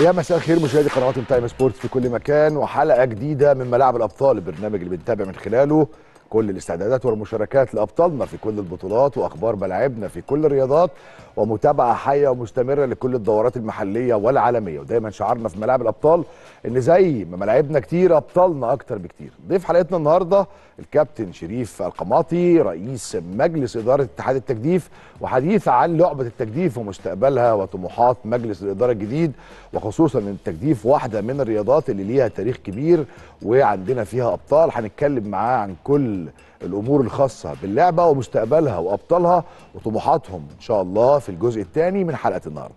يا مساء الخير مشاهدي قنوات تايم سبورتس في كل مكان وحلقه جديده من ملاعب الابطال البرنامج اللي بنتابع من خلاله كل الاستعدادات والمشاركات لابطالنا في كل البطولات واخبار ملاعبنا في كل الرياضات ومتابعه حيه ومستمره لكل الدورات المحليه والعالميه ودايما شعارنا في ملاعب الابطال ان زي ما ملاعبنا كتير ابطالنا اكتر بكتير ضيف حلقتنا النهارده الكابتن شريف القماطي رئيس مجلس اداره اتحاد التجديف وحديث عن لعبه التجديف ومستقبلها وطموحات مجلس الاداره الجديد وخصوصا ان التجديف واحده من الرياضات اللي ليها تاريخ كبير وعندنا فيها ابطال هنتكلم معاه عن كل الامور الخاصه باللعبه ومستقبلها وابطالها وطموحاتهم ان شاء الله في الجزء الثاني من حلقه النهارده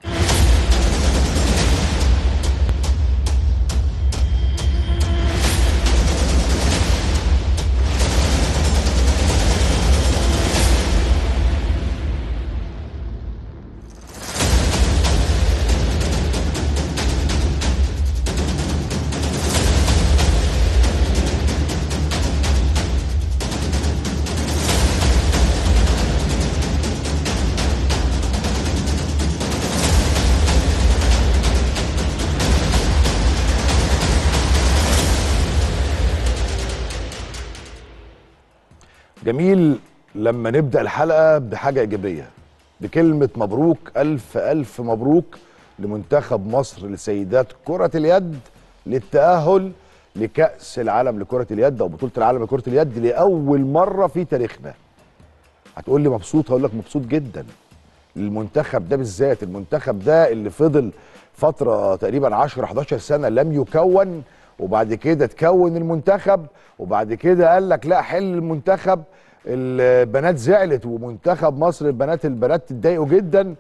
جميل لما نبدا الحلقه بحاجه ايجابيه بكلمه مبروك الف الف مبروك لمنتخب مصر لسيدات كره اليد للتاهل لكاس العالم لكره اليد او بطوله العالم لكره اليد لاول مره في تاريخنا هتقول لي مبسوط هقول لك مبسوط جدا المنتخب ده بالذات المنتخب ده اللي فضل فتره تقريبا 10 11 سنه لم يكون وبعد كده تكون المنتخب وبعد كده قال لك لا حل المنتخب البنات زعلت ومنتخب مصر البنات البنات اتضايقوا جدا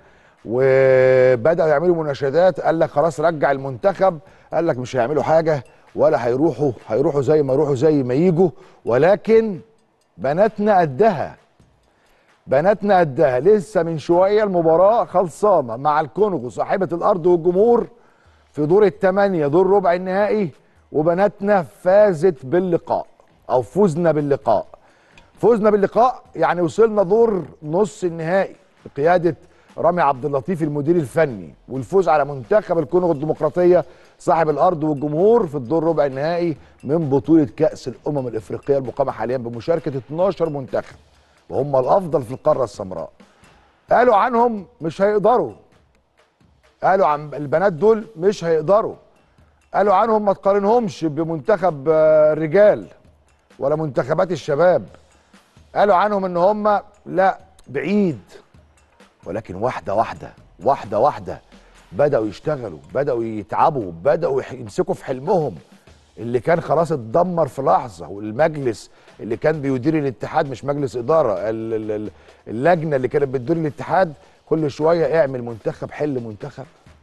وبداوا يعملوا مناشدات قال لك خلاص رجع المنتخب قال لك مش هيعملوا حاجه ولا هيروحوا هيروحوا زي ما يروحوا زي ما يجوا ولكن بناتنا قدها بناتنا قدها لسه من شويه المباراه خلصانه مع الكونغو صاحبه الارض والجمهور في دور الثمانيه دور ربع النهائي وبناتنا فازت باللقاء او فزنا باللقاء فزنا باللقاء يعني وصلنا دور نص النهائي بقياده رامي عبد اللطيف المدير الفني والفوز على منتخب الكونغو الديمقراطيه صاحب الارض والجمهور في الدور ربع النهائي من بطوله كاس الامم الافريقيه المقامه حاليا بمشاركه 12 منتخب وهم الافضل في القاره السمراء قالوا عنهم مش هيقدروا قالوا عن البنات دول مش هيقدروا قالوا عنهم ما تقارنهمش بمنتخب الرجال ولا منتخبات الشباب قالوا عنهم ان هم لا بعيد ولكن واحده واحده واحده واحده بداوا يشتغلوا بداوا يتعبوا بداوا يمسكوا في حلمهم اللي كان خلاص اتدمر في لحظه والمجلس اللي كان بيدير الاتحاد مش مجلس اداره اللجنه اللي كانت بتدير الاتحاد كل شويه اعمل منتخب حل منتخب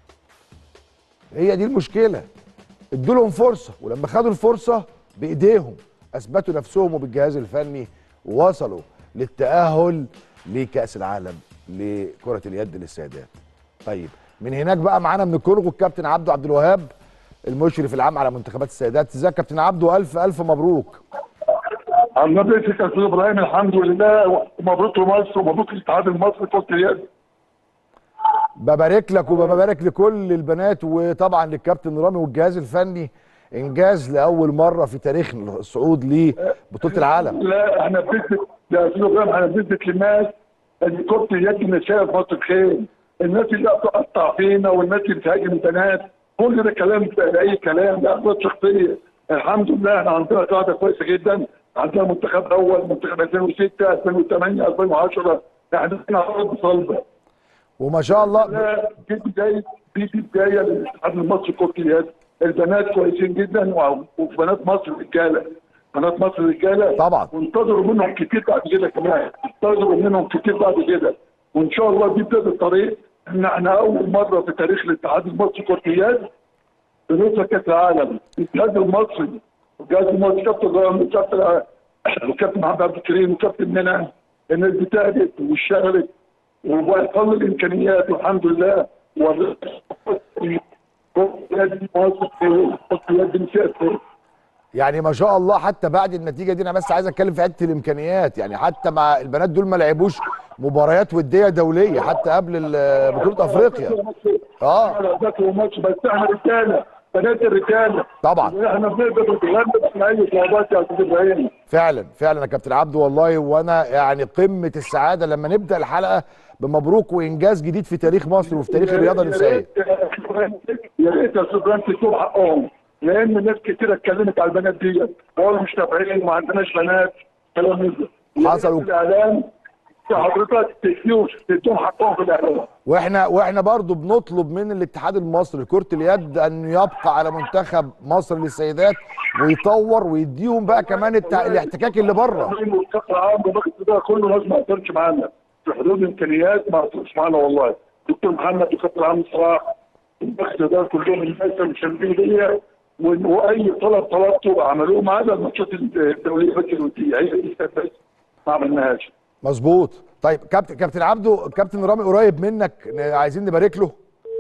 هي دي المشكله ادوا لهم فرصه ولما خدوا الفرصه بايديهم اثبتوا نفسهم وبالجهاز الفني ووصلوا للتاهل لكاس العالم لكره اليد للسيدات. طيب من هناك بقى معانا من الكونغو الكابتن عبده عبد الوهاب المشرف العام على منتخبات السيدات ازيك يا كابتن عبده الف الف مبروك. الله يبارك فيك يا استاذ ابراهيم الحمد لله مبروك لمصر ومبروك للاتحاد المصري كره اليد. ببارك لك وببارك لكل البنات وطبعا للكابتن رامي والجهاز الفني انجاز لاول مره في تاريخ الصعود لبطوله العالم لا احنا بنثبت يا استاذ ابراهيم احنا بنثبت للناس ان كره اليد نساء في مصر خير الناس اللي بتقطع فينا والناس اللي بتهاجم البنات كل ده كلام اي كلام ده اخبار شخصيه الحمد لله احنا عندنا قاعده كويسه جدا عندنا منتخب اول منتخب 2006 2008 2010 احنا عندنا ارض صلبه وما شاء الله دي بدايه دي بدايه للاتحاد المصري كره اليد البنات كويسين جدا وبنات مصر رجاله بنات مصر رجاله طبعا وانتظروا منهم كتير بعد كده كمان انتظروا منهم كتير بعد كده وان شاء الله دي بدايه الطريق ان احنا اول مره في تاريخ الاتحاد المصري كره اليد بنوصل كاس العالم الاتحاد المصري الجهاز المصري كابتن رامي وكابتن وكابتن محمد عبد الكريم وكابتن منى الناس دي تعبت واشتغلت وبقل الامكانيات والحمد لله يعني ما شاء الله حتى بعد النتيجه دي انا بس عايز اتكلم في حته الامكانيات يعني حتى مع البنات دول ما لعبوش مباريات وديه دوليه حتى قبل ال- بطوله افريقيا اه على ذاته ماتش بس احنا رجاله بنات الرجاله طبعا احنا بنقدر نتغلب على اي صعوبات يا استاذ ابراهيم فعلا فعلا يا كابتن عبده والله وانا يعني قمه السعاده لما نبدا الحلقه بمبروك وانجاز جديد في تاريخ مصر وفي تاريخ الرياضه يا النسائيه ريت يا ريت يا استاذ ابراهيم تشوف حقهم لان ناس كتير اتكلمت على البنات ديت وقالوا مش نافعين وما عندناش بنات كلام من ده يا حصل. ريت الاعلام حضرتك تديهم تديهم حقهم في الاعلام واحنا واحنا برضو بنطلب من الاتحاد المصري لكره اليد ان يبقى على منتخب مصر للسيدات ويطور ويديهم بقى كمان التع... الاحتكاك اللي بره والكاس العام والباقي ده كله ناس ما قدرش معانا في حدود امكانيات ما قدرش معانا والله دكتور محمد وكاس العام صلاح البخت ده كلهم الناس اللي مشاركين بيا و- واي طلب طلبته عملوه ما عدا الماتشات الدوليه بس الوديه هي دي بس ما عملناهاش مظبوط طيب كابتن كابتن عبده كابتن رامي قريب منك ن- عايزين نبارك له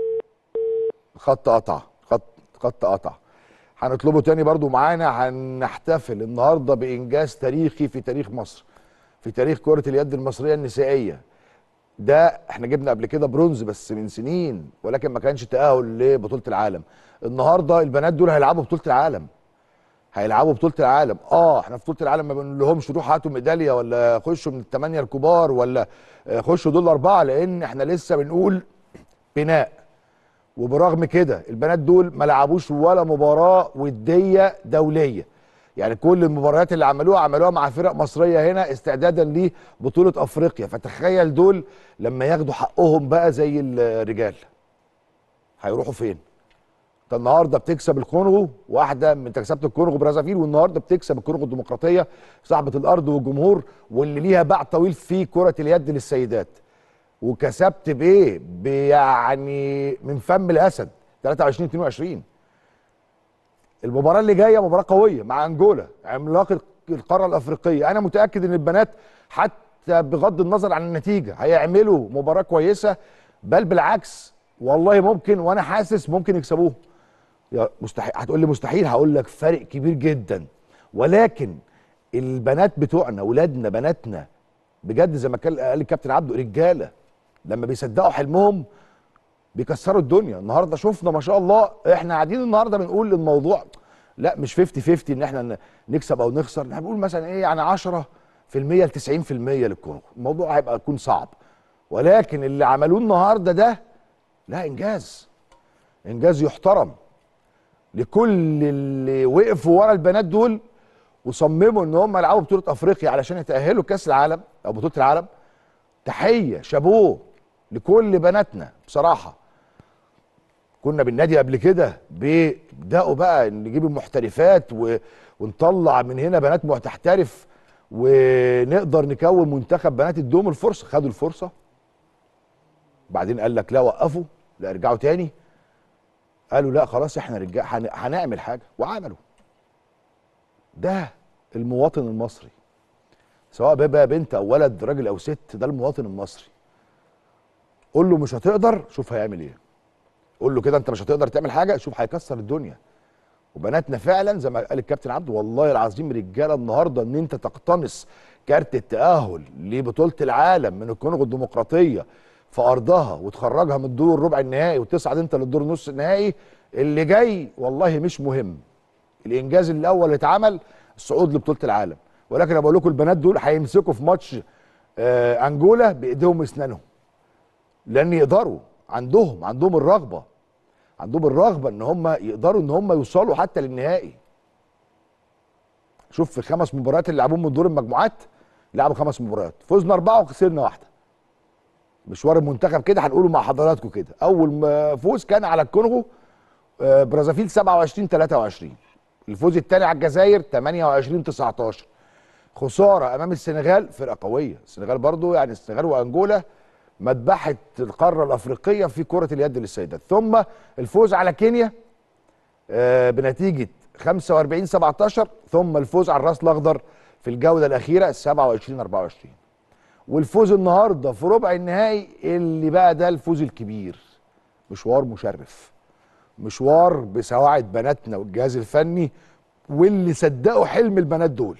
خط قطع خط خط قطع هنطلبه تاني برضو معانا هنحتفل النهارده بانجاز تاريخي في تاريخ مصر في تاريخ كره اليد المصريه النسائيه ده احنا جبنا قبل كده برونز بس من سنين ولكن ما كانش تاهل لبطوله العالم النهارده البنات دول هيلعبوا بطوله العالم هيلعبوا بطوله العالم اه احنا في بطوله العالم ما بنقول لهمش روحوا هاتوا ميداليه ولا خشوا من الثمانيه الكبار ولا آه، خشوا دول اربعه لان احنا لسه بنقول بناء وبرغم كده البنات دول ما لعبوش ولا مباراه وديه دوليه يعني كل المباريات اللي عملوها عملوها مع فرق مصريه هنا استعدادا لبطوله افريقيا فتخيل دول لما ياخدوا حقهم بقى زي الرجال هيروحوا فين انت النهارده بتكسب الكونغو واحده من انت كسبت الكونغو برازافيل والنهارده بتكسب الكونغو الديمقراطيه صاحبه الارض والجمهور واللي ليها باع طويل في كره اليد للسيدات وكسبت بايه؟ يعني من فم الاسد 23 22 المباراه اللي جايه مباراه قويه مع انجولا عملاق القاره الافريقيه انا متاكد ان البنات حتى بغض النظر عن النتيجه هيعملوا مباراه كويسه بل بالعكس والله ممكن وانا حاسس ممكن يكسبوه يا مستحيل هتقول لي مستحيل هقول لك فرق كبير جدا ولكن البنات بتوعنا ولادنا بناتنا بجد زي ما كان قال الكابتن عبده رجاله لما بيصدقوا حلمهم بيكسروا الدنيا النهارده شفنا ما شاء الله احنا قاعدين النهارده بنقول الموضوع لا مش 50 50 ان احنا ن- نكسب او نخسر احنا بنقول مثلا ايه يعني 10% ل 90% للكونغو الموضوع هيبقى يكون صعب ولكن اللي عملوه النهارده ده لا انجاز انجاز يحترم لكل اللي وقفوا ورا البنات دول وصمموا ان هم يلعبوا بطوله افريقيا علشان يتاهلوا كاس العالم او بطوله العالم تحيه شابوه لكل بناتنا بصراحه كنا بالنادي قبل كده بيبداوا بقى نجيب المحترفات و... ونطلع من هنا بنات مح- تحترف ونقدر نكون منتخب بنات ادوهم الفرصه خدوا الفرصه بعدين قال لك لا وقفوا لا ارجعوا تاني قالوا لا خلاص احنا رجال هن... هنعمل حاجه وعملوا ده المواطن المصري سواء بقى بنت او ولد راجل او ست ده المواطن المصري قول له مش هتقدر شوف هيعمل ايه قول له كده انت مش هتقدر تعمل حاجه شوف هيكسر الدنيا وبناتنا فعلا زي ما قال الكابتن عبده والله العظيم رجاله النهارده ان انت تقتنص كارت التاهل لبطوله العالم من الكونغو الديمقراطيه في ارضها وتخرجها من الدور الربع النهائي وتصعد انت للدور النص النهائي اللي جاي والله مش مهم الانجاز الاول اللي اتعمل الصعود لبطوله العالم ولكن انا بقول لكم البنات دول هيمسكوا في ماتش آه انجولا بايديهم واسنانهم لان يقدروا عندهم عندهم الرغبه عندهم الرغبه ان هم يقدروا ان هم يوصلوا حتى للنهائي شوف في خمس مباريات اللي لعبوهم من دور المجموعات لعبوا خمس مباريات فزنا اربعه وخسرنا واحده مشوار المنتخب كده هنقوله مع حضراتكم كده اول ما فوز كان على الكونغو آه، برازافيل 27 23 الفوز الثاني على الجزائر 28 19 خساره امام السنغال فرقه قويه السنغال برضو يعني السنغال وانجولا مذبحه القاره الافريقيه في كره اليد للسيدات ثم الفوز على كينيا آه، بنتيجه 45 17 ثم الفوز على الراس الاخضر في الجوله الاخيره 27 24 والفوز النهارده في ربع النهائي اللي بقى ده الفوز الكبير مشوار مشرف مشوار بسواعد بناتنا والجهاز الفني واللي صدقوا حلم البنات دول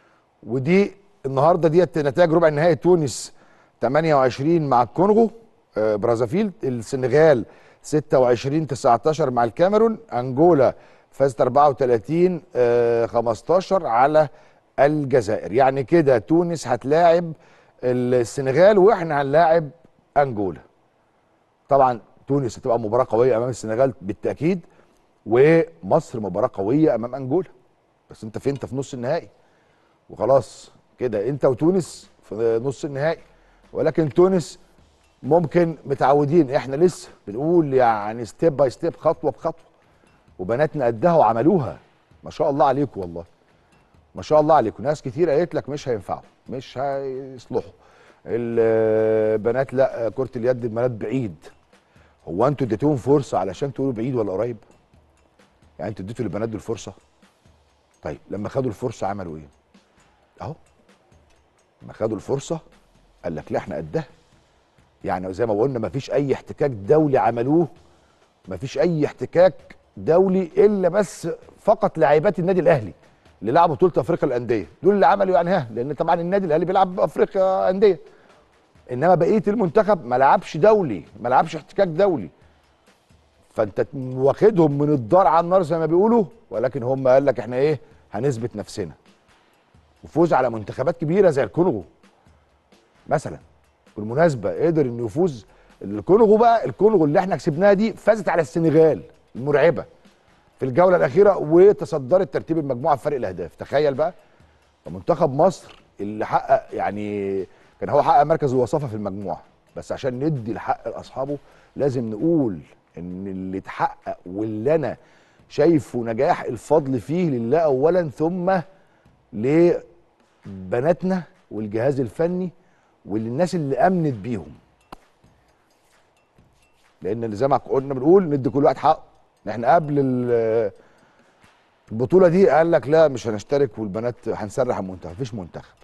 ودي النهارده ديت نتائج ربع النهائي تونس 28 مع الكونغو آه، برازافيل السنغال 26 19 مع الكاميرون انجولا فازت 34 آه، 15 على الجزائر يعني كده تونس هتلاعب السنغال واحنا هنلاعب انجولا طبعا تونس هتبقى مباراه قويه امام السنغال بالتاكيد ومصر مباراه قويه امام انجولا بس انت فين انت في نص النهائي وخلاص كده انت وتونس في نص النهائي ولكن تونس ممكن متعودين احنا لسه بنقول يعني ستيب باي ستيب خطوه بخطوه وبناتنا قدها وعملوها ما شاء الله عليكم والله ما شاء الله عليكم ناس كتير قالت لك مش هينفعوا مش هيصلحوا البنات لا كره اليد البنات بعيد هو انتوا اديتوهم فرصه علشان تقولوا بعيد ولا قريب يعني انتوا اديتوا للبنات دول فرصه طيب لما خدوا الفرصه عملوا ايه اهو لما خدوا الفرصه قال لك لا احنا قدها يعني زي ما قلنا ما فيش اي احتكاك دولي عملوه ما فيش اي احتكاك دولي الا بس فقط لاعبات النادي الاهلي اللي لعبوا بطوله افريقيا الانديه دول اللي عملوا يعني ها لان طبعا النادي الاهلي بيلعب بافريقيا انديه انما بقيه المنتخب ما لعبش دولي ما لعبش احتكاك دولي فانت واخدهم من الدار على النار زي ما بيقولوا ولكن هم قال لك احنا ايه هنثبت نفسنا وفوز على منتخبات كبيره زي الكونغو مثلا بالمناسبه قدر انه يفوز الكونغو بقى الكونغو اللي احنا كسبناها دي فازت على السنغال المرعبه في الجوله الاخيره وتصدرت ترتيب المجموعه بفرق الاهداف تخيل بقى منتخب مصر اللي حقق يعني كان هو حقق مركز الوصافه في المجموعه بس عشان ندي الحق لاصحابه لازم نقول ان اللي اتحقق واللي انا شايفه نجاح الفضل فيه لله اولا ثم لبناتنا والجهاز الفني وللناس اللي امنت بيهم لان اللي زي ما قلنا بنقول ندي كل واحد حقه احنا قبل ال- البطوله دي قال لك لا مش هنشترك والبنات هنسرح المنتخب مفيش منتخب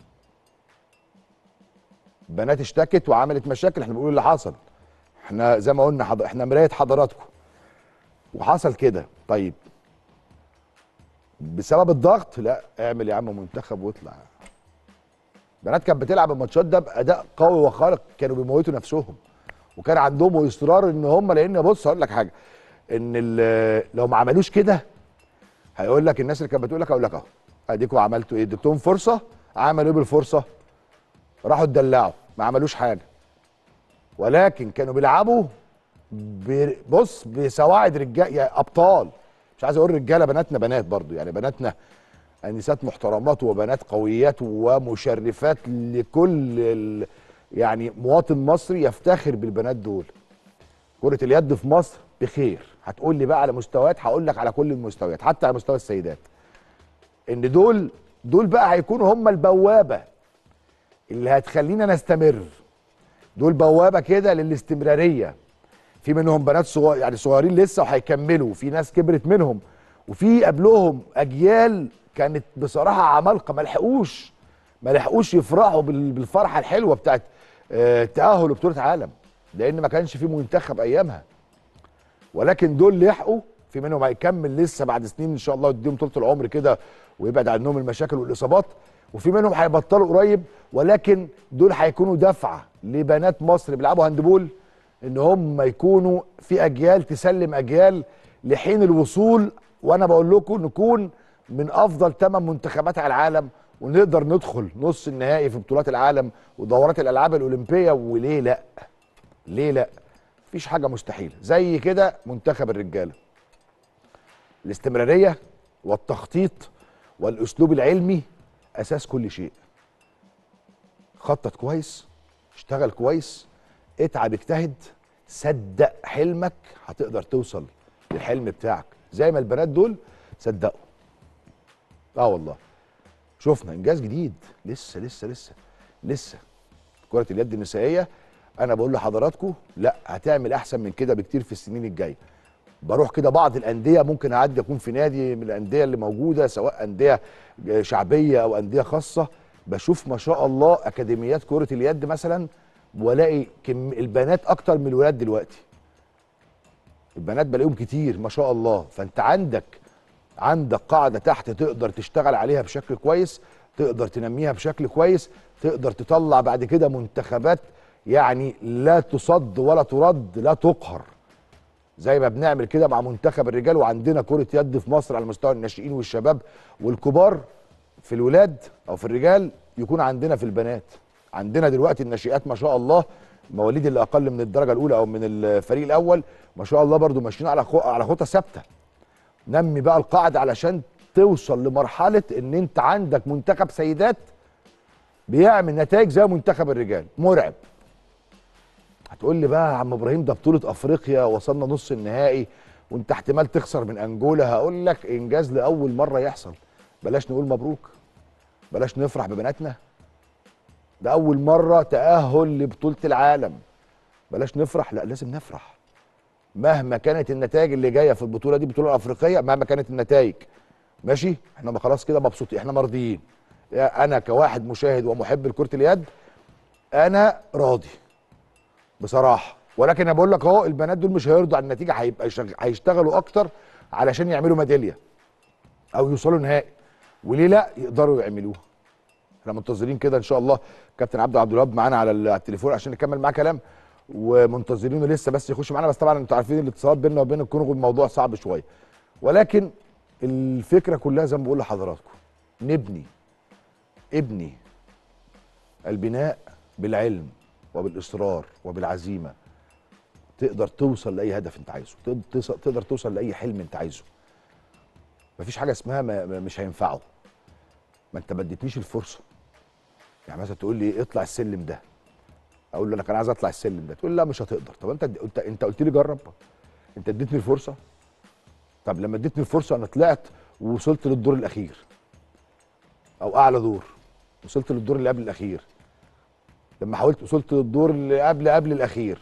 بنات اشتكت وعملت مشاكل احنا بنقول اللي حصل احنا زي ما قلنا حض... احنا مرايه حضراتكم وحصل كده طيب بسبب الضغط لا اعمل يا عم منتخب واطلع بنات كانت بتلعب الماتشات ده باداء قوي وخارق كانوا بيموتوا نفسهم وكان عندهم اصرار ان هم لان بص هقول لك حاجه ان ال- لو ما عملوش كده هيقول لك الناس اللي كانت بتقول لك اقول لك اهو اديكوا عملتوا ايه اديتهم فرصه عملوا ايه بالفرصه راحوا اتدلعوا ما عملوش حاجه ولكن كانوا بيلعبوا ب- بص بسواعد رجال يعني ابطال مش عايز اقول رجاله بناتنا بنات برضو يعني بناتنا انسات محترمات وبنات قويات ومشرفات لكل ال... يعني مواطن مصري يفتخر بالبنات دول كرة اليد في مصر بخير هتقول لي بقى على مستويات هقول لك على كل المستويات حتى على مستوى السيدات ان دول دول بقى هيكونوا هم البوابة اللي هتخلينا نستمر دول بوابة كده للاستمرارية في منهم بنات صغير يعني صغيرين لسه وهيكملوا في ناس كبرت منهم وفي قبلهم اجيال كانت بصراحه عمالقه ما لحقوش ما لحقوش يفرحوا بال- بالفرحه الحلوه بتاعت آه، التاهل لبطوله عالم لان ما كانش في منتخب ايامها ولكن دول لحقوا في منهم هيكمل لسه بعد سنين ان شاء الله يديهم طول العمر كده ويبعد عنهم المشاكل والاصابات وفي منهم هيبطلوا قريب ولكن دول هيكونوا دفعه لبنات مصر بيلعبوا هاندبول ان هم يكونوا في اجيال تسلم اجيال لحين الوصول وانا بقول لكم نكون من افضل ثمان منتخبات على العالم ونقدر ندخل نص النهائي في بطولات العالم ودورات الالعاب الاولمبيه وليه لا ليه لا مفيش حاجه مستحيله زي كده منتخب الرجاله الاستمراريه والتخطيط والاسلوب العلمي اساس كل شيء خطط كويس اشتغل كويس اتعب اجتهد صدق حلمك هتقدر توصل للحلم بتاعك زي ما البنات دول صدقوا اه والله شفنا انجاز جديد لسه لسه لسه لسه كرة اليد النسائية انا بقول لحضراتكم لا هتعمل احسن من كده بكتير في السنين الجايه بروح كده بعض الانديه ممكن اعدي اكون في نادي من الانديه اللي موجوده سواء انديه شعبيه او انديه خاصه بشوف ما شاء الله اكاديميات كره اليد مثلا والاقي كم البنات اكتر من الولاد دلوقتي البنات بلاقيهم كتير ما شاء الله فانت عندك عندك قاعده تحت تقدر تشتغل عليها بشكل كويس تقدر تنميها بشكل كويس تقدر تطلع بعد كده منتخبات يعني لا تصد ولا ترد لا تقهر زي ما بنعمل كده مع منتخب الرجال وعندنا كرة يد في مصر على مستوى الناشئين والشباب والكبار في الولاد او في الرجال يكون عندنا في البنات عندنا دلوقتي الناشئات ما شاء الله مواليد اللي اقل من الدرجه الاولى او من الفريق الاول ما شاء الله برضو ماشيين على خو... على خطى ثابته نمي بقى القاعده علشان توصل لمرحله ان انت عندك منتخب سيدات بيعمل نتائج زي منتخب الرجال مرعب هتقول لي بقى يا عم ابراهيم ده بطوله افريقيا وصلنا نص النهائي وانت احتمال تخسر من انجولا هقول لك انجاز لاول مره يحصل بلاش نقول مبروك بلاش نفرح ببناتنا ده اول مره تاهل لبطوله العالم بلاش نفرح لا لازم نفرح مهما كانت النتائج اللي جايه في البطوله دي البطوله الافريقيه مهما كانت النتائج ماشي احنا ما خلاص كده مبسوطين احنا مرضيين انا كواحد مشاهد ومحب لكره اليد انا راضي بصراحه ولكن انا بقول لك اهو البنات دول مش هيرضوا على النتيجه هيبقى يشغ- هيشتغلوا اكتر علشان يعملوا ميداليه او يوصلوا نهائي وليه لا يقدروا يعملوها احنا منتظرين كده ان شاء الله كابتن عبد عبد الوهاب معانا على ال- على التليفون عشان نكمل معاه كلام ومنتظرينه لسه بس يخش معانا بس طبعا انتوا عارفين الاتصالات بيننا وبين الكونغو الموضوع صعب شويه ولكن الفكره كلها زي ما بقول لحضراتكم نبني ابني البناء بالعلم وبالاصرار وبالعزيمه تقدر توصل لاي هدف انت عايزه تقدر توصل- تقدر توصل لاي حلم انت عايزه مفيش حاجه اسمها ما ما- مش هينفعه ما انت ما اديتنيش الفرصه يعني مثلا تقول لي اطلع السلم ده اقول لك انا عايز اطلع السلم ده تقول لي لا مش هتقدر طب انت انت انت قلت لي جرب انت اديتني الفرصه طب لما اديتني الفرصه انا طلعت ووصلت للدور الاخير او اعلى دور وصلت للدور اللي قبل الاخير لما حاولت وصلت للدور اللي قبل قبل الاخير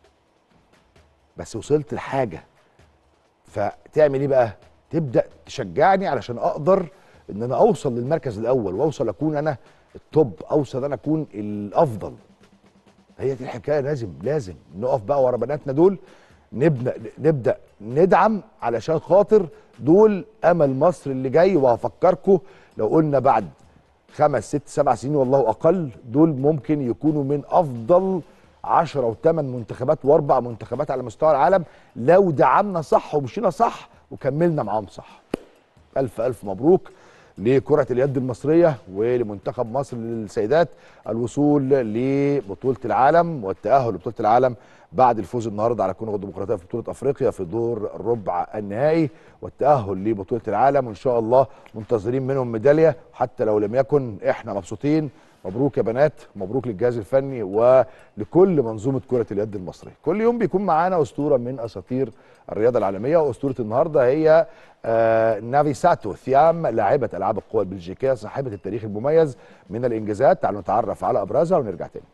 بس وصلت لحاجه فتعمل ايه بقى تبدا تشجعني علشان اقدر ان انا اوصل للمركز الاول واوصل اكون انا التوب اوصل انا اكون الافضل هي دي الحكايه لازم لازم نقف بقى ورا بناتنا دول نبدا نبدا ندعم علشان خاطر دول امل مصر اللي جاي وهفكركم لو قلنا بعد خمس ست سبع سنين والله اقل دول ممكن يكونوا من افضل عشرة وثمان منتخبات واربع منتخبات على مستوى العالم لو دعمنا صح ومشينا صح وكملنا معاهم صح الف الف مبروك لكرة اليد المصرية ولمنتخب مصر للسيدات الوصول لبطولة العالم والتأهل لبطولة العالم بعد الفوز النهارده على الكونغو الديمقراطية في بطولة أفريقيا في دور الربع النهائي والتأهل لبطولة العالم وإن شاء الله منتظرين منهم ميدالية حتى لو لم يكن إحنا مبسوطين مبروك يا بنات مبروك للجهاز الفني ولكل منظومه كره اليد المصريه كل يوم بيكون معانا اسطوره من اساطير الرياضه العالميه واسطوره النهارده هي آه نافي ساتو ثيام لاعبه العاب القوى البلجيكيه صاحبه التاريخ المميز من الانجازات تعالوا نتعرف على ابرزها ونرجع تاني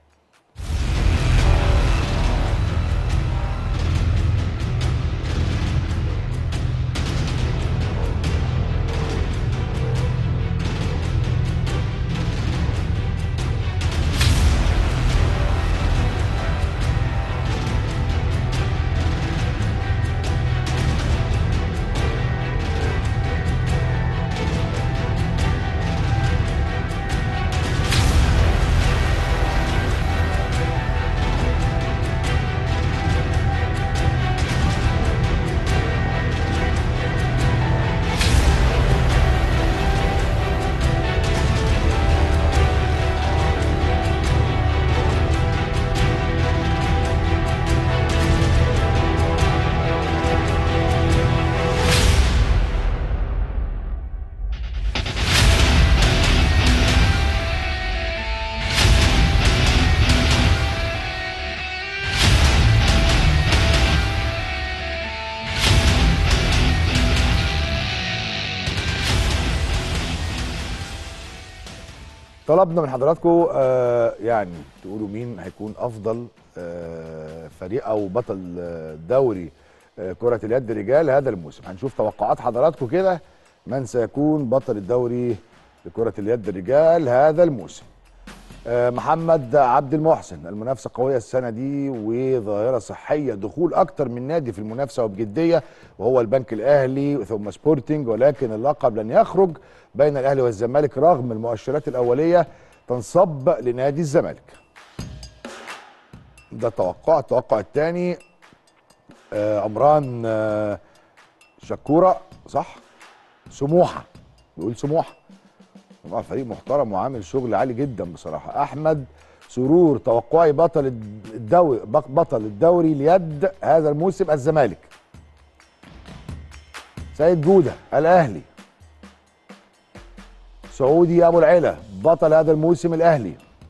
طلبنا من حضراتكم آه يعني تقولوا مين هيكون افضل آه فريق او بطل آه، دوري آه كره اليد رجال هذا الموسم هنشوف توقعات حضراتكم كده من سيكون بطل الدوري لكره اليد رجال هذا الموسم آه، محمد عبد المحسن المنافسه قويه السنه دي وظاهره صحيه دخول اكتر من نادي في المنافسه وبجديه وهو البنك الاهلي ثم سبورتنج ولكن اللقب لن يخرج بين الاهلي والزمالك رغم المؤشرات الاوليه تنصب لنادي الزمالك ده توقع التوقع الثاني آه عمران آه شكوره صح سموحه بيقول سموحه طبعا فريق محترم وعامل شغل عالي جدا بصراحه احمد سرور توقعي بطل الدوري بطل الدوري اليد هذا الموسم الزمالك سيد جوده الاهلي سعودي ابو العلا بطل هذا الموسم الاهلي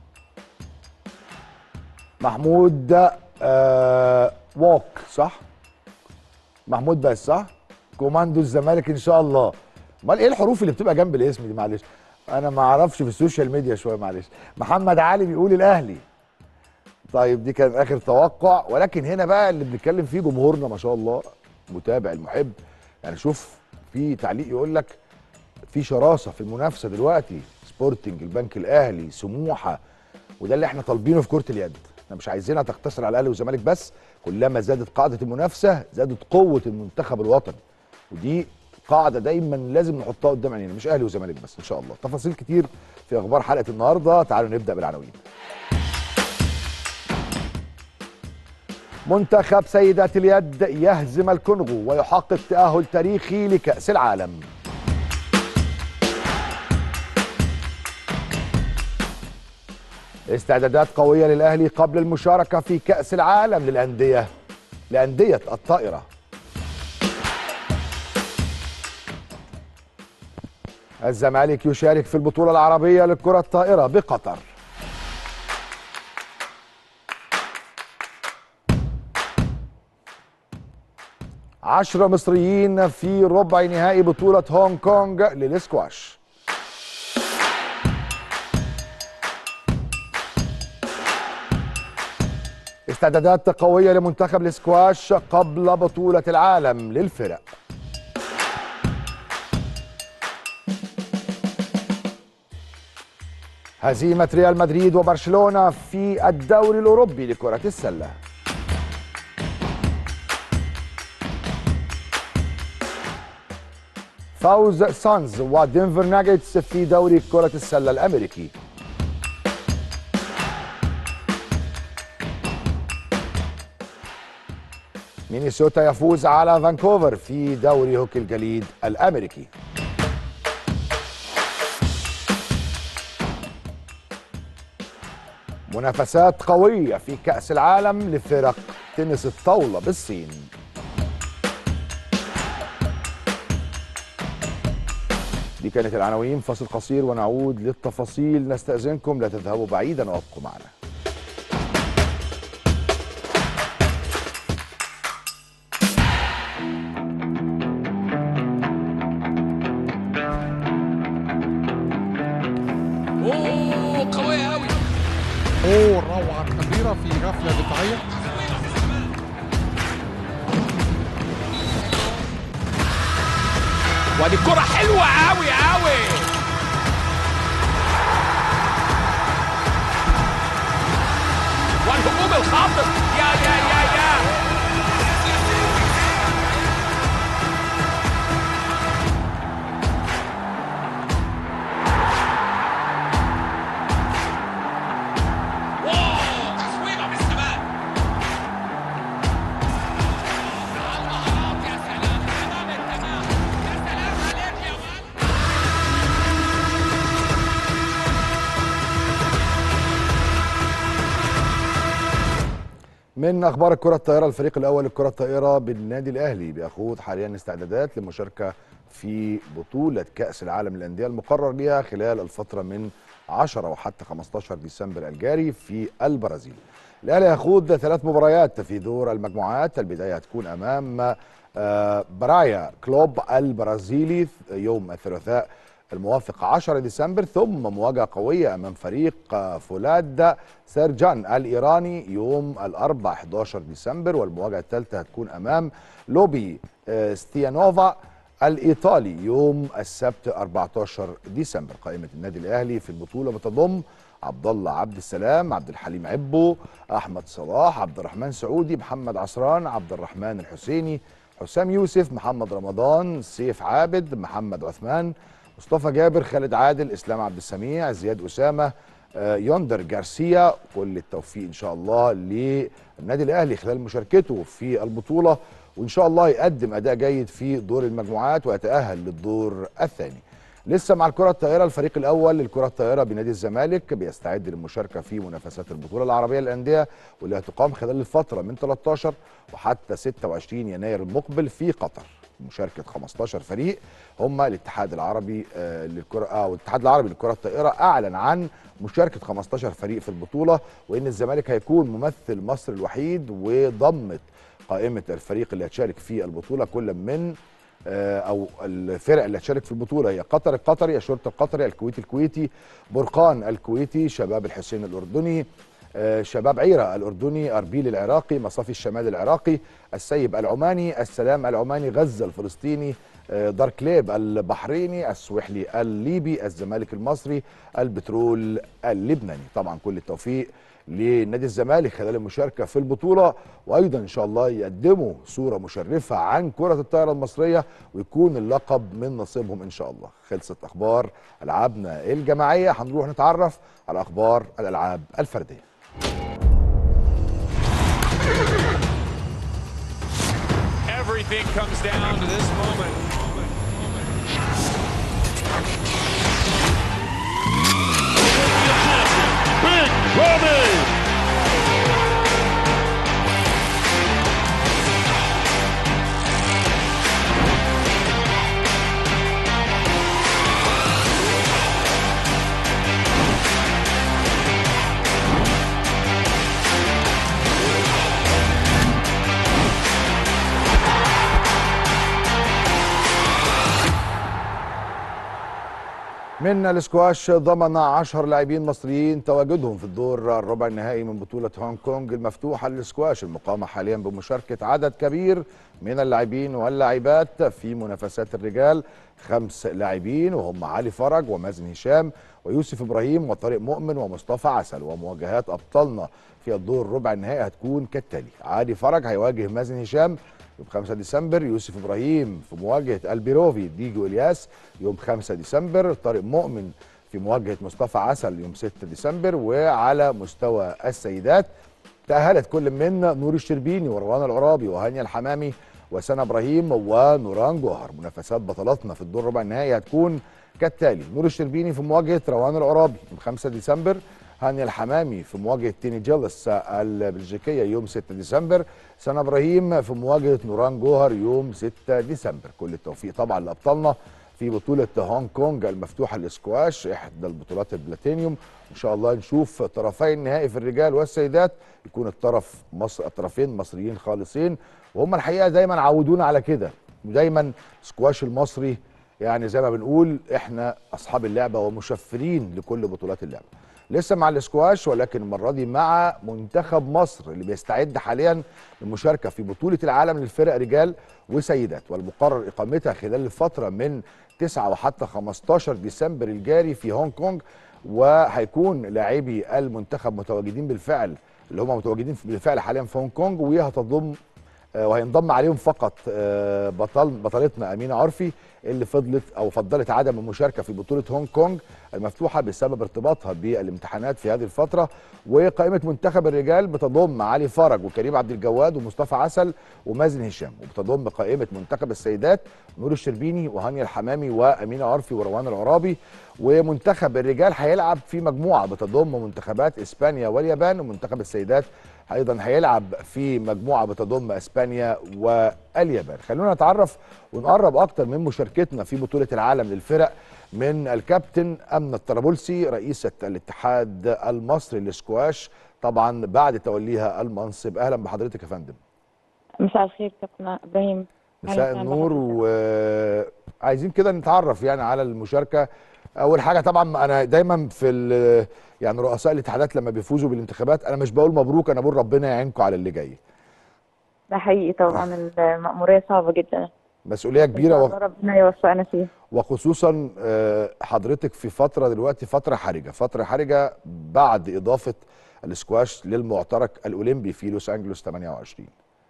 محمود آه ووك صح محمود بس صح كوماندو الزمالك ان شاء الله امال ايه الحروف اللي بتبقى جنب الاسم دي معلش انا ما اعرفش في السوشيال ميديا شويه معلش محمد علي بيقول الاهلي طيب دي كان اخر توقع ولكن هنا بقى اللي بنتكلم فيه جمهورنا ما شاء الله متابع المحب يعني شوف في تعليق يقول لك في شراسه في المنافسه دلوقتي سبورتنج البنك الاهلي سموحه وده اللي احنا طالبينه في كره اليد احنا مش عايزينها تقتصر على الاهلي والزمالك بس كلما زادت قاعده المنافسه زادت قوه المنتخب الوطني ودي قاعده دايما لازم نحطها قدام عينينا مش اهلي وزمالك بس ان شاء الله تفاصيل كتير في اخبار حلقه النهارده تعالوا نبدا بالعناوين منتخب سيدات اليد يهزم الكونغو ويحقق تأهل تاريخي لكأس العالم استعدادات قوية للأهلي قبل المشاركة في كأس العالم للأندية لأندية الطائرة الزمالك يشارك في البطولة العربية للكرة الطائرة بقطر عشرة مصريين في ربع نهائي بطولة هونج كونج للسكواش استعدادات قوية لمنتخب السكواش قبل بطولة العالم للفرق هزيمة ريال مدريد وبرشلونة في الدوري الأوروبي لكرة السلة فوز سانز ودنفر ناجتس في دوري كرة السلة الأمريكي مينيسوتا يفوز على فانكوفر في دوري هوكي الجليد الأمريكي منافسات قوية في كأس العالم لفرق تنس الطاولة بالصين دي كانت العناوين فاصل قصير ونعود للتفاصيل نستأذنكم لا تذهبوا بعيدا وابقوا معنا اوه قوية قوي اوه الروعه الكبيره في غفله دفاعيه ودي كرة حلوة قوي قوي والهجوم الخاطف يا يا يا يا واو تصويبة في السماء المهارات يا سلام تمام التمام يا سلام عليك يا ولد من اخبار الكره الطائره الفريق الاول للكره الطائره بالنادي الاهلي بيخوض حاليا استعدادات للمشاركه في بطوله كاس العالم للانديه المقرر لها خلال الفتره من 10 وحتى 15 ديسمبر الجاري في البرازيل. الاهلي يخوض ثلاث مباريات في دور المجموعات البدايه هتكون امام آه، برايا كلوب البرازيلي يوم الثلاثاء الموافق 10 ديسمبر ثم مواجهة قوية أمام فريق آه، فولاد سيرجان الإيراني يوم الأربع 11 ديسمبر والمواجهة الثالثة هتكون أمام لوبي آه، ستيانوفا الإيطالي يوم السبت 14 ديسمبر قائمة النادي الأهلي في البطولة بتضم عبد الله عبد السلام عبد الحليم عبو أحمد صلاح عبد الرحمن سعودي محمد عصران عبد الرحمن الحسيني حسام يوسف محمد رمضان سيف عابد محمد عثمان مصطفى جابر خالد عادل اسلام عبد السميع زياد اسامه آه، يوندر جارسيا كل التوفيق ان شاء الله للنادي الاهلي خلال مشاركته في البطوله وان شاء الله يقدم اداء جيد في دور المجموعات ويتاهل للدور الثاني لسه مع الكره الطائره الفريق الاول للكره الطائره بنادي الزمالك بيستعد للمشاركه في منافسات البطوله العربيه للانديه واللي هتقام خلال الفتره من 13 وحتى 26 يناير المقبل في قطر مشاركه 15 فريق هم الاتحاد العربي آه، للكره اه والاتحاد العربي للكره الطائره اعلن عن مشاركه 15 فريق في البطوله وان الزمالك هيكون ممثل مصر الوحيد وضمت قائمه الفريق اللي هتشارك في البطوله كل من آه، او الفرق اللي هتشارك في البطوله هي قطر القطري الشرطه القطري الكويت الكويتي برقان الكويتي شباب الحسين الاردني آه، شباب عيرة الأردني أربيل العراقي مصافي الشمال العراقي السيب العماني السلام العماني غزة الفلسطيني آه، داركليب البحريني السويحلي الليبي الزمالك المصري البترول اللبناني طبعا كل التوفيق لنادي الزمالك خلال المشاركة في البطولة وأيضا إن شاء الله يقدموا صورة مشرفة عن كرة الطائرة المصرية ويكون اللقب من نصيبهم إن شاء الله خلصت أخبار ألعابنا الجماعية هنروح نتعرف على أخبار الألعاب الفردية Everything comes down to this moment. Big Ramy. من الاسكواش ضمن 10 لاعبين مصريين تواجدهم في الدور الربع النهائي من بطولة هونج كونج المفتوحة للاسكواش المقامة حاليا بمشاركة عدد كبير من اللاعبين واللاعبات في منافسات الرجال خمس لاعبين وهم علي فرج ومازن هشام ويوسف ابراهيم وطارق مؤمن ومصطفى عسل ومواجهات ابطالنا في الدور الربع النهائي هتكون كالتالي علي فرج هيواجه مازن هشام يوم 5 ديسمبر يوسف ابراهيم في مواجهه البيروفي ديجو الياس يوم 5 ديسمبر طارق مؤمن في مواجهه مصطفى عسل يوم 6 ديسمبر وعلى مستوى السيدات تأهلت كل من نور الشربيني وروان العرابي وهانيا الحمامي وسنة ابراهيم ونوران جوهر منافسات بطلاتنا في الدور ربع النهائي هتكون كالتالي نور الشربيني في مواجهه روان العرابي يوم 5 ديسمبر هانيا الحمامي في مواجهه تيني جيلس البلجيكيه يوم 6 ديسمبر سنة ابراهيم في مواجهه نوران جوهر يوم 6 ديسمبر كل التوفيق طبعا لابطالنا في بطولة هونج كونج المفتوحة للسكواش إحدى البطولات البلاتينيوم إن شاء الله نشوف طرفي النهائي في الرجال والسيدات يكون الطرف مصر الطرفين مصريين خالصين وهم الحقيقة دايما عودونا على كده ودايما سكواش المصري يعني زي ما بنقول احنا اصحاب اللعبه ومشفرين لكل بطولات اللعبه لسه مع الاسكواش ولكن المره دي مع منتخب مصر اللي بيستعد حاليا للمشاركه في بطوله العالم للفرق رجال وسيدات والمقرر اقامتها خلال الفتره من 9 وحتى 15 ديسمبر الجاري في هونج كونج وهيكون لاعبي المنتخب متواجدين بالفعل اللي هم متواجدين بالفعل حاليا في هونج كونج وهتضم آه، وهينضم عليهم فقط آه، بطل بطلتنا امينه عرفي اللي فضلت او فضلت عدم المشاركه في بطوله هونج كونج المفتوحه بسبب ارتباطها بالامتحانات في هذه الفتره وقائمه منتخب الرجال بتضم علي فرج وكريم عبد الجواد ومصطفى عسل ومازن هشام وبتضم قائمه منتخب السيدات نور الشربيني وهانيا الحمامي وامينه عرفي وروان العرابي ومنتخب الرجال هيلعب في مجموعه بتضم منتخبات اسبانيا واليابان ومنتخب السيدات ايضا هيلعب في مجموعه بتضم اسبانيا واليابان خلونا نتعرف ونقرب اكتر من مشاركتنا في بطوله العالم للفرق من الكابتن امنه الطرابلسي رئيسه الاتحاد المصري للسكواش طبعا بعد توليها المنصب اهلا بحضرتك يا فندم مساء الخير كابتن ابراهيم مساء أهلاً النور بحضرتك. وعايزين كده نتعرف يعني على المشاركه اول حاجه طبعا انا دايما في ال- يعني رؤساء الاتحادات لما بيفوزوا بالانتخابات انا مش بقول مبروك انا بقول ربنا يعينكم على اللي جاي ده حقيقي طبعا المأمورية صعبة جدا مسؤوليه إن كبيره شاء و- الله ربنا يوفقنا فيها وخصوصا آه، حضرتك في فتره دلوقتي فتره حرجه فتره حرجه بعد اضافه الاسكواش للمعترك الاولمبي في لوس انجلوس 28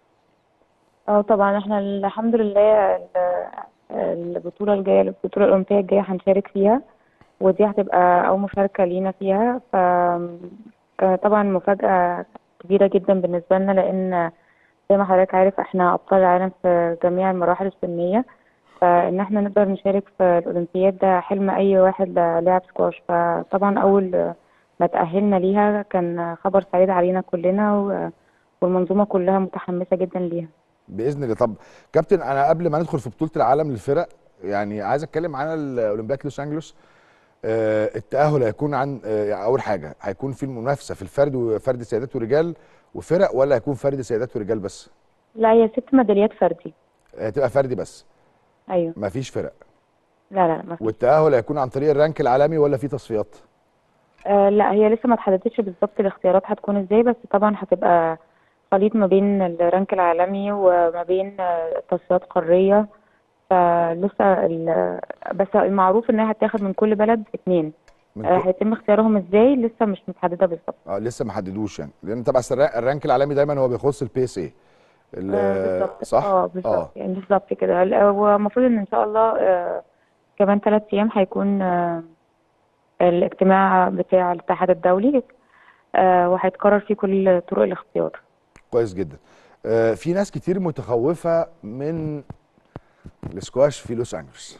اه طبعا احنا الحمد لله ال- البطولة الجاية البطولة الأولمبية الجاية هنشارك فيها ودي هتبقى أول مشاركة لينا فيها ف آه، طبعا مفاجأة كبيرة جدا بالنسبة لنا لأن زي ما حضرتك عارف احنا أبطال العالم في جميع المراحل السنية فإن احنا نقدر نشارك في الأولمبياد ده حلم أي واحد لاعب سكواش فطبعا أول ما تأهلنا ليها كان خبر سعيد علينا كلنا و- والمنظومة كلها متحمسة جدا ليها باذن الله طب كابتن انا قبل ما ندخل في بطوله العالم للفرق يعني عايز اتكلم عن الاولمبياد لوس انجلوس آه التاهل هيكون عن آه يعني اول حاجه هيكون في المنافسه في الفرد وفرد سيدات ورجال وفرق ولا هيكون فرد سيدات ورجال بس لا هي ست ميداليات فردي هتبقى فردي بس أيوه مفيش فرق لا لا ما فيش والتاهل هيكون عن طريق الرانك العالمي ولا في تصفيات آه لا هي لسه ما اتحددتش بالظبط الاختيارات هتكون ازاي بس طبعا هتبقى خليط ما بين الرانك العالمي وما بين آه، تصفيات قارية فلسه ال- بس المعروف انها هتاخد من كل بلد اتنين من آه، كل... هيتم اختيارهم ازاي لسه مش متحددة بالظبط اه لسه ما حددوش يعني لان طبعا السر- الرانك العالمي دايما هو بيخص البي اس اي آه، بالظبط صح اه اه بالظبط يعني بالظبط كده ال- والمفروض ان ان شاء الله آه، كمان ثلاث ايام هيكون آه، الاجتماع بتاع الاتحاد الدولي آه، وهيتقرر فيه كل طرق الاختيار كويس جدا آه في ناس كتير متخوفه من السكواش في لوس انجلوس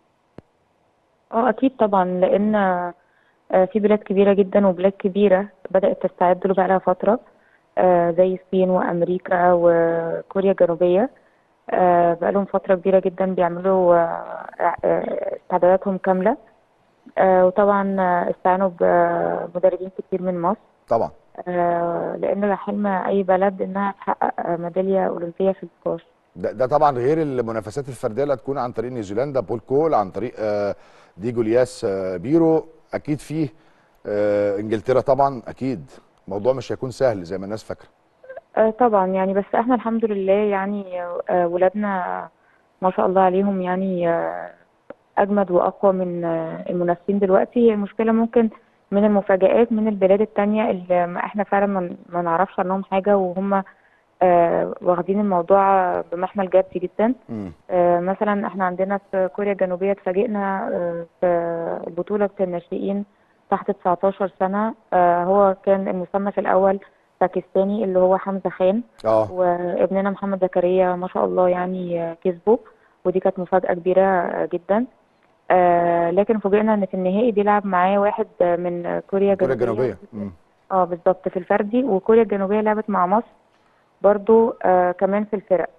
اه اكيد طبعا لان آه، في بلاد كبيره جدا وبلاد كبيره بدات تستعد له بقالها فتره آه، زي الصين وامريكا وكوريا الجنوبيه آه، بقالهم فتره كبيره جدا بيعملوا آه، آه، استعداداتهم كامله آه، وطبعا آه، استعانوا بمدربين كتير من مصر طبعا آه، لان ده حلم اي بلد انها تحقق آه، ميداليه اولمبيه في السكواش ده, ده طبعا غير المنافسات الفرديه اللي هتكون عن طريق نيوزيلندا بول كول عن طريق آه ديجو لياس آه بيرو اكيد فيه آه انجلترا طبعا اكيد الموضوع مش هيكون سهل زي ما الناس فاكره آه، طبعا يعني بس احنا الحمد لله يعني آه، ولادنا ما شاء الله عليهم يعني آه، اجمد واقوى من آه، المنافسين دلوقتي هي المشكله ممكن من المفاجآت من البلاد التانية اللي ما احنا فعلا ما ما نعرفش عنهم حاجه وهم آه، واخدين الموضوع بمحمل جدي جدا امم آه، مثلا احنا عندنا في كوريا الجنوبية اتفاجئنا آه، في بطولة الناشئين تحت 19 سنة آه، هو كان المصنف الأول باكستاني اللي هو حمزة خان اه وابننا محمد زكريا ما شاء الله يعني آه، كسبه ودي كانت مفاجأة كبيرة آه، جدا آه، لكن فوجئنا ان في النهائي بيلعب معاه واحد آه، من كوريا كوريا الجنوبية الجنوبيه امم اه بالظبط في الفردي وكوريا الجنوبية لعبت مع مصر برضو آه كمان في الفرق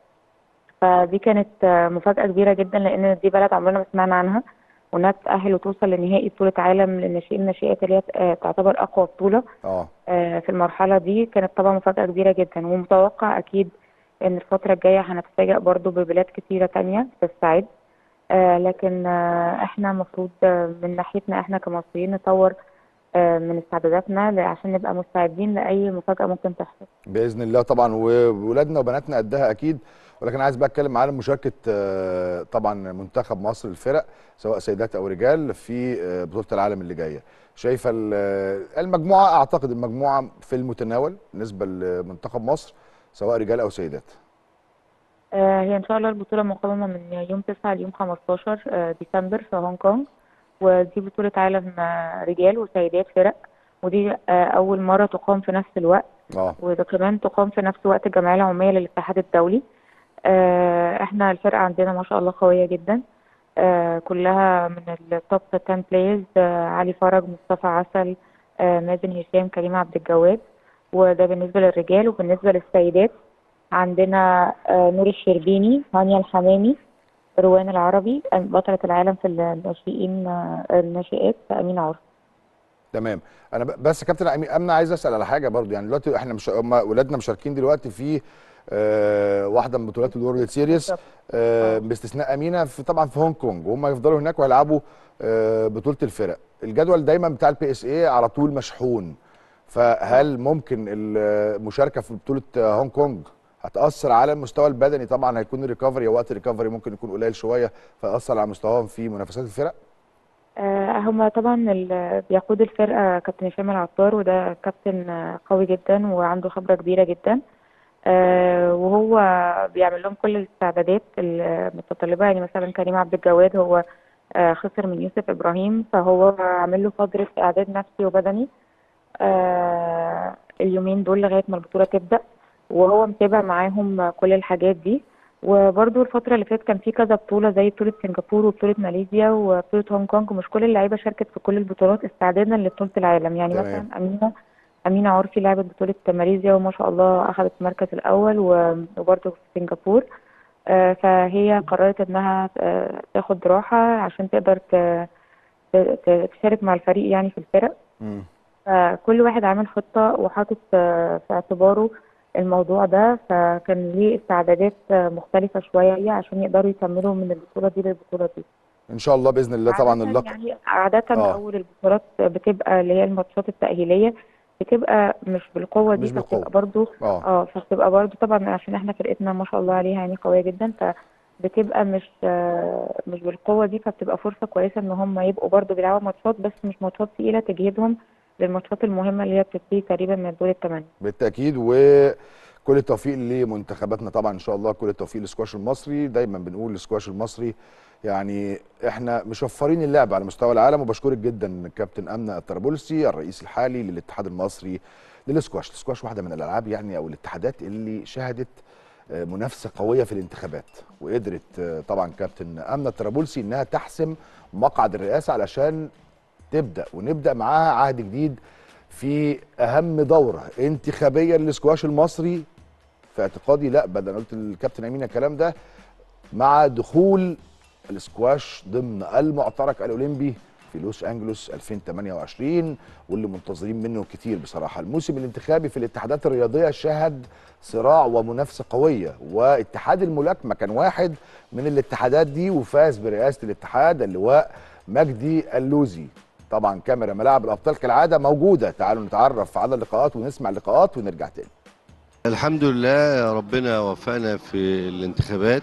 فدي كانت آه مفاجأة كبيرة جدا لأن دي بلد عمرنا ما سمعنا عنها وإنها تتأهل وتوصل لنهائي بطولة عالم للناشئين الناشئات اللي هي آه تعتبر أقوى بطولة اه آه في المرحلة دي كانت طبعا مفاجأة كبيرة جدا ومتوقع أكيد إن الفترة الجاية هنتفاجأ برضو ببلاد كتيرة تانية تستعد آه لكن آه احنا المفروض آه من ناحيتنا احنا كمصريين نطور آه من استعداداتنا ل- عشان نبقى مستعدين لأي مفاجأة ممكن تحصل باذن الله طبعا وولادنا وبناتنا قدها اكيد ولكن عايز بقى اتكلم على مشاركه آه، طبعا منتخب مصر الفرق سواء سيدات او رجال في آه، بطوله العالم اللي جايه شايفه ال- آه، المجموعه اعتقد المجموعه في المتناول بالنسبه لمنتخب مصر سواء رجال او سيدات آه، هي إن شاء الله البطولة مقامة من يوم 9 ليوم 15 آه، ديسمبر في هونج كونج ودي بطولة عالم آه، رجال وسيدات فرق ودي آه، أول مرة تقام في نفس الوقت اه وده كمان تقام في نفس وقت الجمعية العمومية للاتحاد الدولي آه، احنا الفرقة عندنا ما شاء الله قوية جدا آه، كلها من التوب 10 بلايرز علي فرج مصطفى عسل آه، مازن هشام كريم عبد الجواد وده بالنسبة للرجال وبالنسبة للسيدات عندنا آه، نور الشربيني هانيا الحمامي روان العربي بطلة العالم في الناشئين آه، الناشئات أمين عرف تمام انا ب- بس يا كابتن أمي- امنه عايز اسال على حاجه برضو يعني دلوقتي احنا مش هم ولادنا مشاركين دلوقتي في آه واحده من بطولات الورلد سيريس بالظبط. آه آه. باستثناء امينه في طبعا في هونج كونج وهم يفضلوا هناك ويلعبوا آه بطوله الفرق الجدول دايما بتاع البي اس اي على طول مشحون فهل ممكن المشاركه في بطوله آه، هونج كونج هتاثر على المستوى البدني طبعا هيكون الريكفري وقت الريكفري ممكن يكون قليل شويه فيأثر على مستواهم في منافسات الفرق آه، هما طبعا ال- بيقود الفرقة كابتن هشام العطار وده كابتن آه، قوي جدا وعنده خبرة كبيرة جدا آه، وهو بيعمل لهم كل الاستعدادات المتطلبة يعني مثلا كريم عبد الجواد هو آه، خسر من يوسف إبراهيم فهو عامل له فترة إعداد نفسي وبدني آه، اليومين دول لغاية ما البطولة تبدأ وهو متابع معاهم كل الحاجات دي وبرضو الفترة اللي فاتت كان في كذا بطولة زي بطولة سنغافور وبطولة ماليزيا وبطولة هونج كونج مش كل اللعيبة شاركت في كل البطولات استعدادا لبطولة العالم يعني تمام. مثلا أمينة أمينة عرفي لعبت بطولة ماليزيا وما شاء الله أخذت المركز الأول و- وبرضو في سنغافور آه، فهي قررت إنها آه، تاخد راحة عشان تقدر ت- ت- ت- تشارك مع الفريق يعني في الفرق مم. فكل واحد عامل خطة وحاطط آه، في اعتباره الموضوع ده فكان ليه استعدادات آه، مختلفة شوية عشان يقدروا يكملوا من البطولة دي للبطولة دي ان شاء الله باذن الله طبعا عادة اللقب يعني عادة آه. أول البطولات بتبقى اللي هي الماتشات التأهيلية بتبقى مش بالقوة دي مش بالقوة. فبتبقى برضو اه اه فبتبقى برضو طبعا عشان احنا فرقتنا ما شاء الله عليها يعني قوية جدا فبتبقى مش آه، مش بالقوة دي فبتبقى فرصة كويسة ان هم يبقوا برضو بيلعبوا ماتشات بس مش ماتشات تقيلة تجهدهم للماتشات المهمة اللي هي بتبتدي تقريبا من دور الثمانية بالتاكيد وكل التوفيق لمنتخباتنا طبعا ان شاء الله كل التوفيق للسكواش المصري دايما بنقول السكواش المصري يعني احنا مشفرين اللعب على مستوى العالم وبشكرك جدا كابتن امنه الطرابلسي الرئيس الحالي للاتحاد المصري للسكواش السكواش واحده من الالعاب يعني او الاتحادات اللي شهدت آه، منافسه قويه في الانتخابات وقدرت آه، طبعا كابتن امنه الطرابلسي انها تحسم مقعد الرئاسه علشان تبدا ونبدا معاها عهد جديد في اهم دوره انتخابيه للسكواش المصري في اعتقادي لا بدل أنا قلت للكابتن امين الكلام ده مع دخول السكواش ضمن المعترك الاولمبي في لوس انجلوس 2028 واللي منتظرين منه كتير بصراحه الموسم الانتخابي في الاتحادات الرياضيه شهد صراع ومنافسه قويه واتحاد الملاكمه كان واحد من الاتحادات دي وفاز برئاسه الاتحاد اللواء مجدي اللوزي طبعا كاميرا ملاعب الابطال كالعاده موجوده تعالوا نتعرف على اللقاءات ونسمع اللقاءات ونرجع تاني الحمد لله ربنا وفقنا في الانتخابات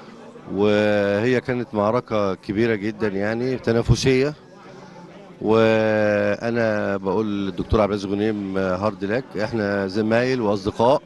وهي كانت معركة كبيرة جدا يعني تنافسية وانا بقول للدكتور عبد العزيز غنيم هارد لك احنا زمايل واصدقاء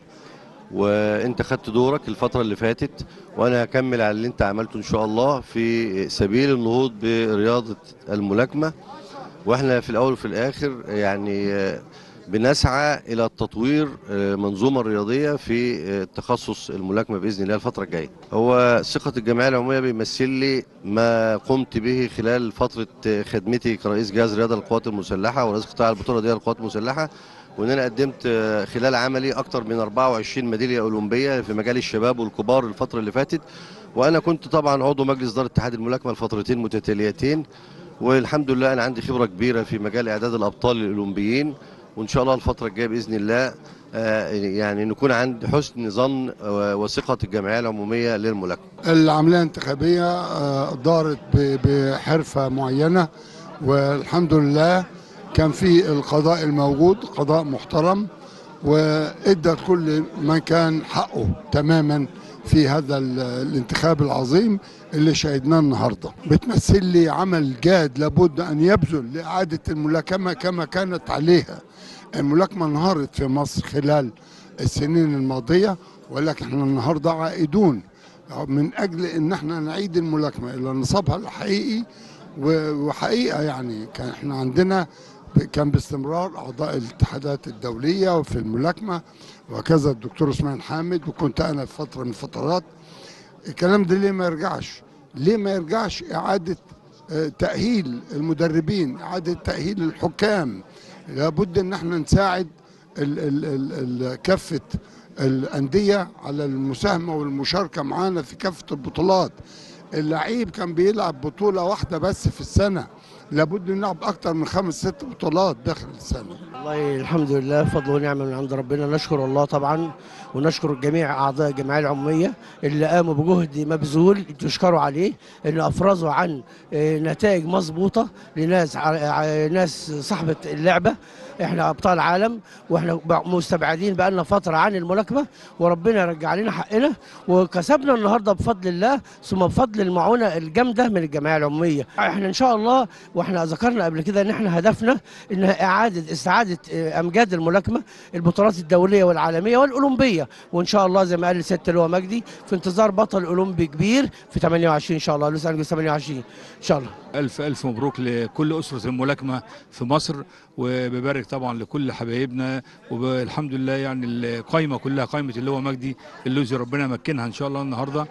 وانت خدت دورك الفترة اللي فاتت وانا هكمل على اللي انت عملته ان شاء الله في سبيل النهوض برياضة الملاكمة واحنا في الاول وفي الاخر يعني آه، بنسعى الى تطوير آه، منظومه رياضيه في آه، تخصص الملاكمه باذن الله الفتره الجايه. هو ثقه الجمعيه العموميه بيمثل لي ما قمت به خلال فتره آه، خدمتي كرئيس جهاز رياضه القوات المسلحه ورئيس قطاع البطوله دي للقوات المسلحه وان انا قدمت آه، خلال عملي اكثر من 24 ميداليه اولمبيه في مجال الشباب والكبار الفتره اللي فاتت وانا كنت طبعا عضو مجلس اداره اتحاد الملاكمه لفترتين متتاليتين والحمد لله انا عندي خبره كبيره في مجال اعداد الابطال الاولمبيين وان شاء الله الفتره الجايه باذن الله آه، يعني نكون عند حسن ظن و- وثقه الجمعيه العموميه للملاكمه العملية الانتخابية آه، دارت ب- بحرفة معينة والحمد لله كان في القضاء الموجود قضاء محترم وادى كل من كان حقه تماما في هذا ال- الانتخاب العظيم اللي شاهدناه النهارده بتمثل لي عمل جاد لابد ان يبذل لاعاده الملاكمه كما كانت عليها الملاكمه انهارت في مصر خلال السنين الماضيه ولكن احنا النهارده عائدون من اجل ان احنا نعيد الملاكمه الى نصابها الحقيقي و- وحقيقه يعني كان احنا عندنا ب- كان باستمرار اعضاء الاتحادات الدوليه وفي الملاكمه وكذا الدكتور اسماعيل حامد وكنت انا في فتره من الفترات الكلام ده ليه ما يرجعش ليه ما يرجعش اعاده آه، تاهيل المدربين اعاده تاهيل الحكام لابد ان احنا نساعد ال ال ال ال كافه الانديه على المساهمه والمشاركه معانا في كافه البطولات اللعيب كان بيلعب بطوله واحده بس في السنه لابد نلعب اكتر من خمس ست بطولات داخل السنه والله الحمد لله فضل ونعمة من عند ربنا نشكر الله طبعا ونشكر جميع أعضاء الجمعية العمومية اللي قاموا بجهد مبذول تشكروا عليه إن أفرزوا عن آه، نتائج مظبوطة لناس ع- ع- ناس صاحبة اللعبة احنا ابطال عالم واحنا ب- مستبعدين بقالنا فتره عن الملاكمه وربنا يرجع لنا حقنا وكسبنا النهارده بفضل الله ثم بفضل المعونه الجامده من الجمعيه العموميه احنا ان شاء الله واحنا ذكرنا قبل كده ان احنا هدفنا ان اعاده استعاده رحله آه، امجاد الملاكمه البطولات الدوليه والعالميه والاولمبيه وان شاء الله زي ما قال الست اللي هو مجدي في انتظار بطل اولمبي كبير في 28 ان شاء الله لوس انجلوس 28 ان شاء الله ألف ألف مبروك لكل أسرة الملاكمة في مصر وببارك طبعا لكل حبايبنا والحمد لله يعني القايمة كلها قايمة اللي هو مجدي اللوزي ربنا يمكنها إن شاء الله النهاردة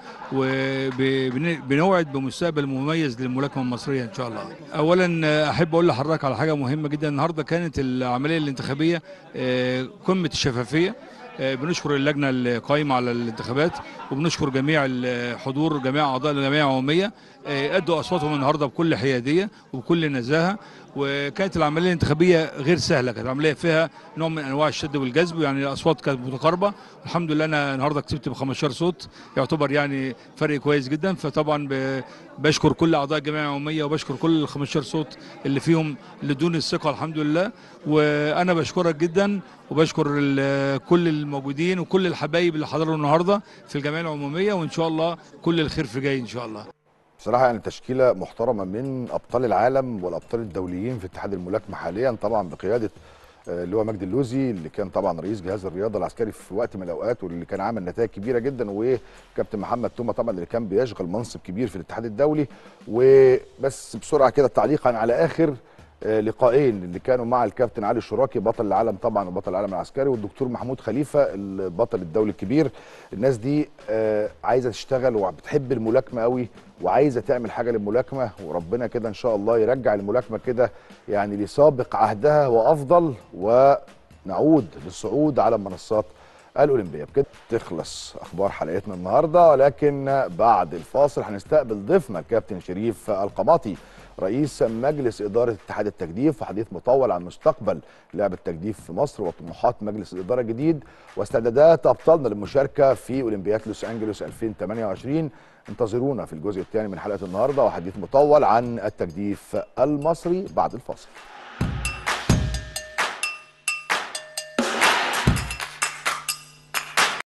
وبنوعد بمستقبل مميز للملاكمة المصرية إن شاء الله أولا أحب أقول لحضرتك على حاجة مهمة جدا النهاردة كانت العملية الانتخابية آه، قمة الشفافية آه، بنشكر اللجنه القائمه على الانتخابات وبنشكر جميع الحضور جميع اعضاء الجمعيه العموميه آه، ادوا اصواتهم النهارده بكل حياديه وبكل نزاهه وكانت العمليه الانتخابيه غير سهله كانت عمليه فيها نوع من انواع الشد والجذب يعني الاصوات كانت متقاربه الحمد لله انا النهارده كسبت ب 15 صوت يعتبر يعني فرق كويس جدا فطبعا ب- بشكر كل اعضاء الجمعيه العموميه وبشكر كل ال 15 صوت اللي فيهم اللي ادوني الثقه الحمد لله وانا بشكرك جدا وبشكر ال- كل الموجودين وكل الحبايب اللي حضروا النهارده في الجمعيه العموميه وان شاء الله كل الخير في جاي ان شاء الله بصراحه يعني تشكيله محترمه من ابطال العالم والابطال الدوليين في اتحاد الملاكمه حاليا طبعا بقياده آه، اللي هو مجدي اللوزي اللي كان طبعا رئيس جهاز الرياضه العسكري في وقت من الاوقات واللي كان عامل نتائج كبيره جدا وكابتن محمد تومه طبعا اللي كان بيشغل منصب كبير في الاتحاد الدولي وبس بسرعه كده تعليقا على اخر آه، لقاءين اللي كانوا مع الكابتن علي الشراكي بطل العالم طبعا وبطل العالم العسكري والدكتور محمود خليفه البطل الدولي الكبير الناس دي آه، عايزه تشتغل وبتحب الملاكمه قوي وعايزه تعمل حاجه للملاكمه وربنا كده ان شاء الله يرجع الملاكمه كده يعني لسابق عهدها وافضل ونعود للصعود على المنصات الاولمبيه بكده تخلص اخبار حلقتنا النهارده ولكن بعد الفاصل هنستقبل ضيفنا الكابتن شريف القماطي رئيس مجلس اداره اتحاد التجديف وحديث مطول عن مستقبل لعبه التجديف في مصر وطموحات مجلس الاداره الجديد واستعدادات ابطالنا للمشاركه في اولمبياد لوس انجلوس 2028 انتظرونا في الجزء الثاني من حلقه النهارده وحديث مطول عن التجديف المصري بعد الفاصل